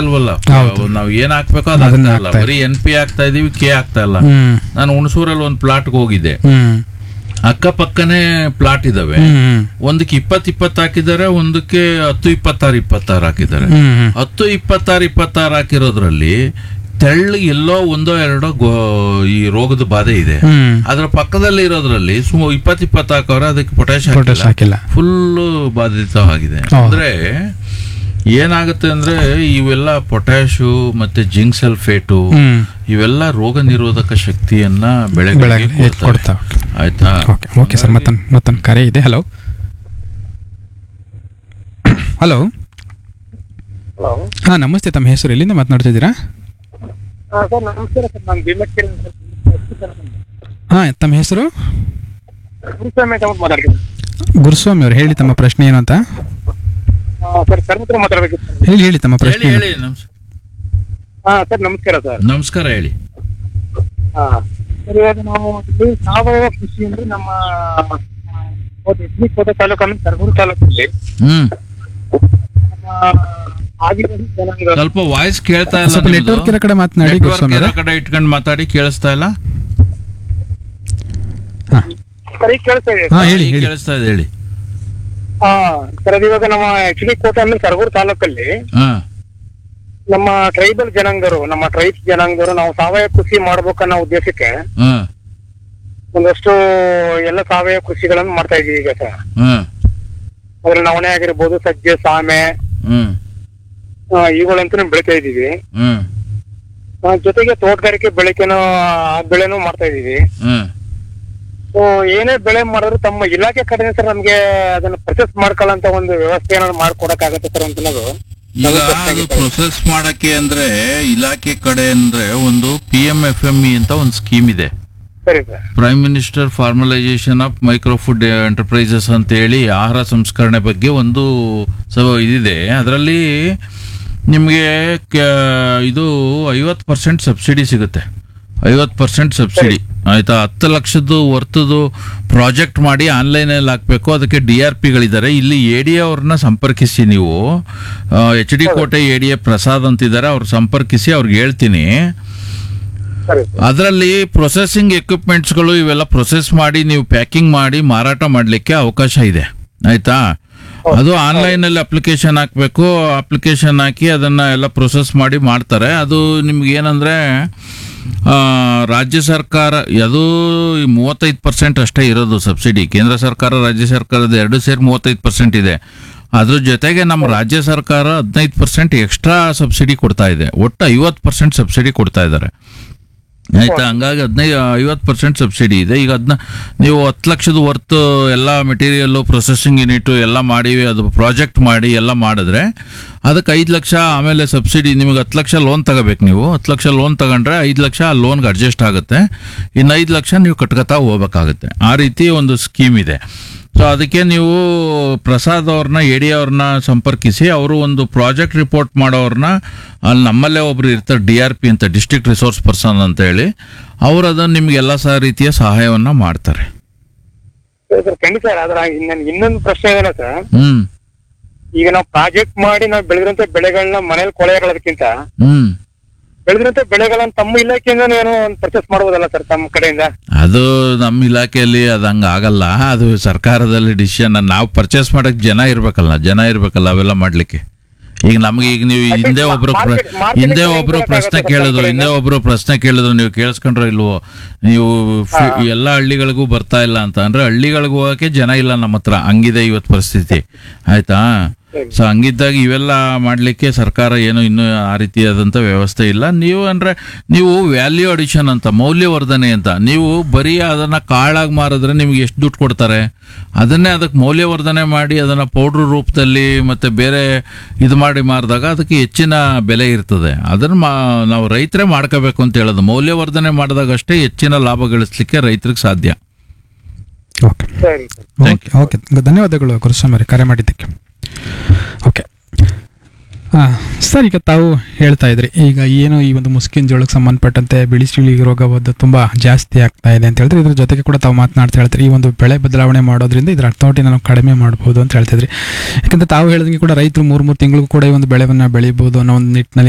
ಇಲ್ವಲ್ಲ ಹೌದು. ನಾವ್ ಏನ್ ಹಾಕ್ಬೇಕೋ ಅದು ಅದನ್ನ ಆಗ್ತಾ ಇಲ್ಲ ಹಾಕ್ತಾ ಬರೀ ಎನ್ ಪಿ ಆಗ್ತಾ ಇದೀವಿ ಕೆ ಆಗ್ತಾ ಇಲ್ಲ ಹ್ಮ್ ನಾನು ಹುಣಸೂರಲ್ಲಿ ಒಂದು ಪ್ಲಾಟ್ಗೆ ಹೋಗಿದ್ದೆ ಹ್ಮ್ ಅಕ್ಕಪಕ್ಕನೇ ಪ್ಲಾಟ್ ಇದಾವೆ ಹ್ಮ್ ಒಂದಕ್ಕೆ ಇಪ್ಪತ್ ಇಪ್ಪತ್ತು ಹಾಕಿದ್ದಾರೆ ಒಂದಕ್ಕೆ ಹತ್ತು ಇಪ್ಪತ್ತಾರು ಇಪ್ಪತ್ತಾರು ಹಾಕಿದ್ದಾರೆ ಹ್ಮ್ ಹ್ಮ್ ಹತ್ತು ಇಪ್ಪತ್ತಾರು ಇಪ್ಪತ್ತಾರು ಹಾಕಿರೋದ್ರಲ್ಲಿ ತೆಳ್ಳು ಎಲ್ಲೋ ಒಂದೋ ಎರಡೋ ಗೋ- ಈ ರೋಗದ ಬಾಧೆ ಇದೆ ಹ್ಮ್ ಅದ್ರ ಪಕ್ಕದಲ್ಲಿ ಇರೋದ್ರಲ್ಲಿ ಸುಮಾರು ಇಪ್ಪತ್ ಇಪ್ಪತ್ತು ಹಾಕೋರೆ ಅದಕ್ಕೆ ಪೊಟ್ಯಾಶ್ ಪೊಟ್ಯಾಶ್ ಹಾಕಿಲ್ಲ ಫುಲ್ ಬಾಧಿತವಾಗಿದೆ ಹೌದು. ಅಂದ್ರೆ ಏನಾಗುತ್ತೆ ಅಂದ್ರೆ ಇವೆಲ್ಲ ಪೊಟ್ಯಾಶು ಮತ್ತೆ ಜಿಂಕ್ ಸಲ್ಫೇಟು ಹ್ಮ್ ಇವೆಲ್ಲ ರೋಗ ನಿರೋಧಕ ಶಕ್ತಿಯನ್ನ ಬೆಳೆಗಳಿಗೆ ಬೆಳೆಗೆ ಕೊಡ್ತವೆ. ಕೊಡ್ತಾವೆ ಆಯ್ತಾ ಓಕೆ ಓಕೆ ಸರ್ ಮತ್ತೊಂದು ಮತ್ತೊಂದು ಕರೆ ಇದೆ ಹಲೋ ಹಲೋ ಹಲೋ ಹಾಂ ನಮಸ್ತೆ ತಮ್ಮ ಹೆಸರು ಎಲ್ಲಿಂದ ಮಾತನಾಡ್ತಿದ್ದೀರಾ ಹಾಂ ಸರ್ ನಮಸ್ಕಾರ ಸರ್ ನಾನು ಭೀಮಕ್ಕಿ ಹಾಂ ತಮ್ಮ ಹೆಸರು ಗುರುಸ್ವಾಮಿ ಅಂತ ಮಾತಾಡ್ತೀನಿ ಗುರುಸ್ವಾಮಿ ಅವರು ಹೇಳಿ ತಮ್ಮ ಪ್ರಶ್ನೆ ಏನು ಅಂತ ಹಾಂ ಸರ್ ಸರ್ ಹತ್ರ ಮಾತಾಡ್ಬೇಕಿತ್ತು ಸರ್ ಹೇಳಿ ಹೇಳಿ ತಮ್ಮ ಹೇಳಿ ಪ್ರಶ್ನೆ ಏನು? ಹೇಳಿ ನಮಸ್- ಹಾಂ ಸರ್ ನಮಸ್ಕಾರ ಸರ್ ನಮಸ್ಕಾರ ಹೇಳಿ ಹಾಂ ಸರ್ ಇವಾಗ ನಾವು ಇಲ್ಲಿ ಸಾವಯವ ಕೃಷಿ ಅಂದ್ರೆ ನಮ್ಮ ಎತ್ನಿ ಕೋಟ ತಾಲೂಕನ್ನು ಸರಗೂರು ತಾಲೂಕಲ್ಲಿ ಹ್ಮ್ ನಮ್ಮ ಆದಿವಾಸಿ ಜನಾಂಗ ಸ್ವಲ್ಪ ವಾಯ್ಸ್ ಕೇಳ್ತಾ ಇಲ್ಲ ಸ್ವಲ್ಪ ನೆಟ್ವರ್ಕ್ ಇರೋ ಕಡೆ ಮಾತನಾಡಿ ನೆಟ್ವರ್ಕ್ ಗುರುಸ್ವಾಮಿ ಇರೋ ಅವರೇ ಕಡೆ ಇಟ್ಕೊಂಡು ಮಾತಾಡಿ ಕೇಳಿಸ್ತಾ ಇಲ್ಲ ಹಾಂ ಸರ್ ಈಗ ಕೇಳ್ತಾ ಇದೆ ಹಾಂ ಹೇಳಿ ಈಗ ಹೇಳಿ ಕೇಳಿಸ್ತಾ ಇದೆ ಹೇಳಿ ಹಾ ಸರ್ ಅದು ಇವಾಗ ನಮ್ಮ ಆಕ್ಚುಲಿ ಕೋಟ ಅಂದ್ರೆ ಸರಗೂರು ತಾಲೂಕಲ್ಲಿ ಹಾ ನಮ್ಮ ಟ್ರೈಬಲ್ ಜನಾಂಗರು ನಮ್ಮ ಟ್ರೈಬ್ಸ್ ಜನಾಂಗರು ನಾವು ಸಾವಯವ ಕೃಷಿ ಮಾಡ್ಬೇಕನ್ನೋ ಉದ್ದೇಶಕ್ಕೆ ಹಾ ಒಂದಷ್ಟು ಎಲ್ಲ ಸಾವಯವ ಕೃಷಿಗಳನ್ನು ಮಾಡ್ತಾ ಇದೀವಿ ಈಗ ಸರ್ ಹಾ ಅದ್ರಲ್ಲಿ ನವಣೆ ಆಗಿರ್ಬೋದು ಸಜ್ಜೆ ಸಾಮೆ ಹ್ಮ್ ಆ, ಇವುಗಳಂತೂ ಬೆಳಿತಾ ಇದೀವಿ ಹ್ಮ್ ಆ, ಜೊತೆಗೆ ತೋಟಗಾರಿಕೆ ಬೆಳೆಕೆನೂ ಆ ಬೆಳೆನೂ ಮಾಡ್ತಾ ಇದೀವಿ ಹ್ಮ್ ಸೊ ಏನೇ ಬೆಳೆ ಮಾಡಿದ್ರು ತಮ್ಮ ಇಲಾಖೆ ಕಡೆ ಸರ್ ನಮ್ಗೆ ಅದನ್ನ ಪರ್ಚೇಸ್ ಮಾಡ್ಕೊಳ್ಳೋಂತ ಒಂದು ವ್ಯವಸ್ಥೆ ಏನಾದ್ರು ಮಾಡ್ಕೊಡಕ್ಕಾಗತ್ತೆ ಸರ್ ಅಂತ ಅನ್ನೋದು ಈಗ ನಮ್ಗೆ ಅದು ಗೊತ್ತಾಗಿದೆ. ಪ್ರೊಸೆಸ್ ಮಾಡಕ್ಕೆ ಅಂದ್ರೆ ಇಲಾಖೆ ಕಡೆ ಅಂದ್ರೆ ಒಂದು P M F M E ಅಂತ ಒಂದು ಸ್ಕೀಮ್ ಇದೆ ಸರಿ sir prime minister formalisation of micro food enterprises ಅಂತ ಹೇಳಿ ಆಹಾರ ಸಂಸ್ಕರಣೆ ಬಗ್ಗೆ ಒಂದು ಸೊ ಇದಿದೆ ಅದರಲ್ಲಿ ನಿಮಗೆ ಇದು ಐವತ್ತು ಪರ್ಸೆಂಟ್ ಸಬ್ಸಿಡಿ ಸಿಗುತ್ತೆ ಐವತ್ತು ಪರ್ಸೆಂಟ್ ಸಬ್ಸಿಡಿ ಆಯ್ತಾ ಹತ್ತು ಲಕ್ಷದ್ದು ವರ್ತದ್ದು ಪ್ರಾಜೆಕ್ಟ್ ಮಾಡಿ ಆನ್ಲೈನಲ್ಲಿ ಹಾಕಬೇಕು ಅದಕ್ಕೆ ಡಿ ಆರ್ ಪಿಗಳಿದ್ದಾರೆ ಇಲ್ಲಿ ಎ ಡಿ ಅವ್ರನ್ನ ಸಂಪರ್ಕಿಸಿ ನೀವು H D Kote A D A Prasad ಅಂತಿದ್ದಾರೆ ಅವ್ರು ಸಂಪರ್ಕಿಸಿ ಅವ್ರಿಗೆ ಹೇಳ್ತೀನಿ ಸರಿ ಸರ್ ಅದರಲ್ಲಿ ಪ್ರೊಸೆಸಿಂಗ್ ಎಕ್ವಿಪ್ಮೆಂಟ್ಸ್ಗಳು ಇವೆಲ್ಲ ಪ್ರೊಸೆಸ್ ಮಾಡಿ ನೀವು ಪ್ಯಾಕಿಂಗ್ ಮಾಡಿ ಮಾರಾಟ ಮಾಡಲಿಕ್ಕೆ ಅವಕಾಶ ಇದೆ ಆಯ್ತಾ ಅದು ಆನ್ಲೈನ್ ಅಲ್ಲಿ ಅಪ್ಲಿಕೇಶನ್ ಹಾಕಬೇಕು ಅಪ್ಲಿಕೇಶನ್ ಹಾಕಿ ಅದನ್ನ ಎಲ್ಲ ಪ್ರೊಸೆಸ್ ಮಾಡಿ ಮಾಡ್ತಾರೆ ಅದು ನಿಮ್ಗೆ ಏನಂದ್ರೆ ಆ, ರಾಜ್ಯ ಸರ್ಕಾರ ಅದು ಮೂವತ್ತೈದು ಪರ್ಸೆಂಟ್ ಅಷ್ಟೇ ಇರೋದು ಸಬ್ಸಿಡಿ ಕೇಂದ್ರ ಸರ್ಕಾರ ರಾಜ್ಯ ಸರ್ಕಾರದ ಎರಡು ಸೇರಿ ಮೂವತ್ತೈದು ಪರ್ಸೆಂಟ್ ಇದೆ ಅದ್ರ ಜೊತೆಗೆ ನಮ್ಮ ರಾಜ್ಯ ಸರ್ಕಾರ ಹದಿನೈದು ಪರ್ಸೆಂಟ್ ಎಕ್ಸ್ಟ್ರಾ ಸಬ್ಸಿಡಿ ಕೊಡ್ತಾ ಇದೆ ಒಟ್ಟು ಐವತ್ತು ಪರ್ಸೆಂಟ್ ಸಬ್ಸಿಡಿ ಕೊಡ್ತಾ ಇದ್ದಾರೆ ಆಯ್ತಾ ಹಂಗಾಗಿ ಹದಿನೈದು ಐವತ್ತು ಪರ್ಸೆಂಟ್ ಸಬ್ಸಿಡಿ ಇದೆ ಈಗ ಅದನ್ನ ನೀವು ಹತ್ತು ಲಕ್ಷದ ವರ್ತ್ ಎಲ್ಲ ಮೆಟೀರಿಯಲ್ಲು ಪ್ರೊಸೆಸಿಂಗ್ ಯೂನಿಟು ಎಲ್ಲ ಮಾಡಿ ಅದು ಪ್ರಾಜೆಕ್ಟ್ ಮಾಡಿ ಎಲ್ಲ ಮಾಡಿದ್ರೆ ಅದಕ್ಕೆ ಐದು ಲಕ್ಷ ಆಮೇಲೆ ಸಬ್ಸಿಡಿ ನಿಮಗೆ ಹತ್ತು ಲಕ್ಷ ಲೋನ್ ತಗೋಬೇಕು ನೀವು ಹತ್ತು ಲಕ್ಷ ಲೋನ್ ತಗೊಂಡ್ರೆ ಐದು ಲಕ್ಷ ಆ ಲೋನ್ಗೆ ಅಡ್ಜಸ್ಟ್ ಆಗುತ್ತೆ ಇನ್ನು ಐದು ಲಕ್ಷ ನೀವು ಕಟ್ಕೊತಾ ಹೋಗ್ಬೇಕಾಗುತ್ತೆ ಆ ರೀತಿ ಒಂದು ಸ್ಕೀಮ್ ಇದೆ ಸೊ ಅದಕ್ಕೆ ನೀವು ಪ್ರಸಾದ್ ಅವ್ರನ್ನ ಎ ಡಿ ಅವ್ರನ್ನ ಸಂಪರ್ಕಿಸಿ ಅವರು ಒಂದು ಪ್ರಾಜೆಕ್ಟ್ ರಿಪೋರ್ಟ್ ಮಾಡೋರ್ನ ಅಲ್ಲಿ ನಮ್ಮಲ್ಲೇ ಒಬ್ರು ಇರ್ತಾರೆ ಡಿ ಆರ್ ಪಿ ಅಂತ ಡಿಸ್ಟ್ರಿಕ್ಟ್ ರಿಸೋರ್ಸ್ ಪರ್ಸನ್ ಅಂತ ಹೇಳಿ ಅವರು ಅದನ್ನು ನಿಮ್ಗೆ ಎಲ್ಲ ಸಹ ರೀತಿಯ ಸಹಾಯವನ್ನ ಮಾಡ್ತಾರೆ ಸರಿ ಸರ್ ಖಂಡಿತ ಸರ್ ಅದ್ರ ನನ್ಗೆ ಇನ್ನೊಂದು ಪ್ರಶ್ನೆ ಇದೆ ಸರ್ ಹ್ಮ್ ಈಗ ನಾವು ಪ್ರಾಜೆಕ್ಟ್ ಮಾಡಿ ನಾವು ಬೆಳೆದಿರಂತ ಬೆಳೆಗಳನ್ನ ಮನೇಲಿ ಕೊಳೆಗಳೋದಕ್ಕಿಂತ ಹ್ಮ್ ಬೆಳೆದಿರಂತ ಬೆಳೆಗಳನ್ನ ತಮ್ಮ ಇಲಾಖೆಯಿಂದ ಏನೋ ಒಂದು ಪರ್ಚೇಸ್ ಮಾಡ್ಬೋದಲ್ಲ ಸರ್ ತಮ್ಮ ಕಡೆಯಿಂದ ಅದು ನಮ್ಮ ಇಲಾಖೆಯಲ್ಲಿ ಅದು ಹಂಗೆ ಆಗಲ್ಲ ಅದು ಸರ್ಕಾರದಲ್ಲಿ ಡಿಸಿಷನ್ ನಾವು ಪರ್ಚೇಸ್ ಮಾಡಕ್ ಜನ ಇರ್ಬೇಕಲ್ಲ ಜನ ಇರ್ಬೇಕಲ್ಲ ಅವೆಲ್ಲ ಮಾಡ್ಲಿಕ್ಕೆ ಈಗ ನಮ್ಗೆ ಈಗ ನೀವು ಹಿಂದೆ ಒಬ್ರು ಪ್ರ- Market- market ಹಿಂದೆ ಗೆ ಒಬ್ರು ಹೋಗಕ್ಕಾಗತ್ತೆ ಪ್ರಶ್ನೆ ಸರ್ ಕೇಳಿದ್ರು ಕಡೆಯಿಂದ? ಹಿಂದೆ ಒಬ್ರು ಪ್ರಶ್ನೆ ಕೇಳಿದ್ರು ನೀವು ಕೇಳಿಸ್ಕೊಂಡ್ರೋ ಇಲ್ವೋ ನೀವು ಫಿ- ಎಲ್ಲ ಹಳ್ಳಿಗಳಿಗೂ ಬರ್ತಾ ಇಲ್ಲ ಅಂತ ಅಂದ್ರೆ ಹಳ್ಳಿಗಳಿಗೆ ಹೋಗಕ್ಕೆ ಜನ ಇಲ್ಲ ನಮ್ಮ ಹತ್ರ ಹಂಗಿದೆ ಇವತ್ತು ಪರಿಸ್ಥಿತಿ ಆಯ್ತಾ ಸೊ ಹಂಗಿದ್ದಾಗ ಇವೆಲ್ಲ ಮಾಡ್ಲಿಕ್ಕೆ ಸರ್ಕಾರ ಏನು ಇನ್ನೂ ಆ ರೀತಿಯಾದಂಥ ವ್ಯವಸ್ಥೆ ಇಲ್ಲ ನೀವು ಅಂದ್ರೆ ನೀವು ವ್ಯಾಲ್ಯೂ ಅಡಿಷನ್ ಅಂತ ಮೌಲ್ಯವರ್ಧನೆ ಅಂತ ನೀವು ಬರೀ ಅದನ್ನ ಕಾಳಾಗಿ ಮಾರಿದ್ರೆ ನಿಮ್ಗೆ ಎಷ್ಟು ದುಡ್ಡು ಕೊಡ್ತಾರೆ ಅದನ್ನೇ ಅದಕ್ಕೆ ಮೌಲ್ಯವರ್ಧನೆ ಮಾಡಿ ಅದನ್ನ ಪೌಡ್ರ್ ರೂಪದಲ್ಲಿ ಮತ್ತೆ ಬೇರೆ ಇದು ಮಾಡಿ ಮಾರಿದಾಗ ಅದಕ್ಕೆ ಹೆಚ್ಚಿನ ಬೆಲೆ ಇರ್ತದೆ ಅದನ್ನ ಮಾ ನಾವು ರೈತರೇ ಮಾಡ್ಕೋಬೇಕು ಅಂತ ಹೇಳೋದು ಮೌಲ್ಯವರ್ಧನೆ ಮಾಡಿದಾಗ ಅಷ್ಟೇ ಹೆಚ್ಚಿನ ಲಾಭ ಗಳಿಸ್ಲಿಕ್ಕೆ ರೈತರಿಗೆ ಸಾಧ್ಯ ಓಕೆ ಸರಿ ಸರ್ Thank ಓಕೆ ಓಕೆ ಧನ್ಯವಾದಗಳು ಗುರುಸ್ವಾಮಿ ಅವರೇ ಕರೆ ಮಾಡಿದ್ದಕ್ಕೆ ಓಕೆ ಹಾಂ ಸರ್ ಈಗ ತಾವು ಹೇಳ್ತಾ ಇದ್ರಿ ಈಗ ಏನು ಈ ಒಂದು ಮುಸ್ಕಿನ್ ಜೋಳಕ್ಕೆ ಸಂಬಂಧಪಟ್ಟಂತೆ ಬಿಳಿ ಸಿಳಿ ರೋಗವಾದ ತುಂಬ ಜಾಸ್ತಿ ಆಗ್ತಾ ಇದೆ ಅಂತ ಹೇಳಿದ್ರೆ ಇದ್ರ ಜೊತೆಗೆ ಕೂಡ ತಾವು ಮಾತನಾಡ್ತಾ ಹೇಳ್ತೀರಿ ಈ ಒಂದು ಬೆಳೆ ಬದಲಾವಣೆ ಮಾಡೋದ್ರಿಂದ ಇದರ ಅರ್ಥವಟಿ ನಾವು ಕಡಿಮೆ ಮಾಡ್ಬೋದು ಅಂತ ಹೇಳ್ತಿದ್ರಿ ಯಾಕಂದ್ರೆ ತಾವು ಹೇಳಿದಂಗೆ ಕೂಡ ರೈತರು ಮೂರು ಮೂರು ತಿಂಗಳಿಗೂ ಕೂಡ ಈ ಒಂದು ಬೆಳೆವನ್ನು ಬೆಳಿಬೋದು ಅನ್ನೋ ಒಂದು ನಿಟ್ಟಿನಲ್ಲಿ